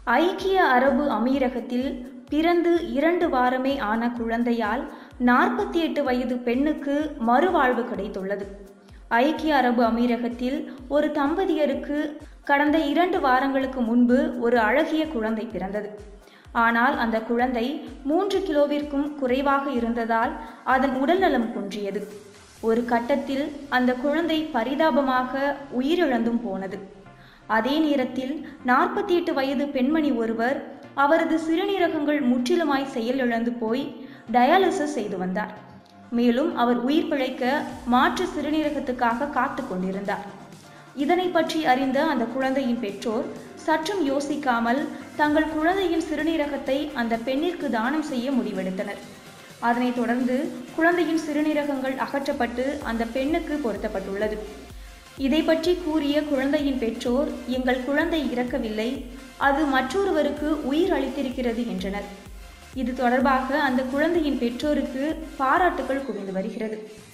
ஐக்கிய அரபு அமீரகத்தில் பிறந்து இரண்டு வாரமே ஆன குழந்தையால் நாற்பத்தி எட்டு வயது பெண்ணுக்கு மறுவாழ்வு கிடைத்துள்ளது ஐக்கிய அரபு அமீரகத்தில் ஒரு தம்பதியருக்கு கடந்த இரண்டு வாரங்களுக்கு முன்பு ஒரு அழகிய குழந்தை பிறந்தது ஆனால் அந்த குழந்தை மூன்று கிலோவிற்கும் குறைவாக இருந்ததால் அதன் உடல்நலம் குன்றியது ஒரு கட்டத்தில் அந்த குழந்தை பரிதாபமாக உயிரிழந்தும் போனது அதே நேரத்தில் நாற்பத்தி எட்டு வயது பெண்மணி ஒருவர் அவரது சிறுநீரகங்கள் முற்றிலுமாய் செயலிழந்து போய் டயாலிசிஸ் செய்து வந்தார் மேலும் அவர் உயிர் பிழைக்க மாற்று சிறுநீரகத்துக்காக காத்து கொண்டிருந்தார் இதனை பற்றி அறிந்த அந்த குழந்தையின் பெற்றோர் சற்றும் யோசிக்காமல் தங்கள் குழந்தையின் சிறுநீரகத்தை அந்த பெண்ணிற்கு தானம் செய்ய முடிவெடுத்தனர் அதனைத் தொடர்ந்து குழந்தையின் சிறுநீரகங்கள் அகற்றப்பட்டு அந்த பெண்ணுக்கு பொருத்தப்பட்டுள்ளது இதை பற்றி கூறிய குழந்தையின் பெற்றோர் எங்கள் குழந்தை இறக்கவில்லை அது மற்றொருவருக்கு உயிர் அளித்திருக்கிறது என்றனர் இது தொடர்பாக அந்த குழந்தையின் பெற்றோருக்கு பாராட்டுகள் குவிந்து வருகிறது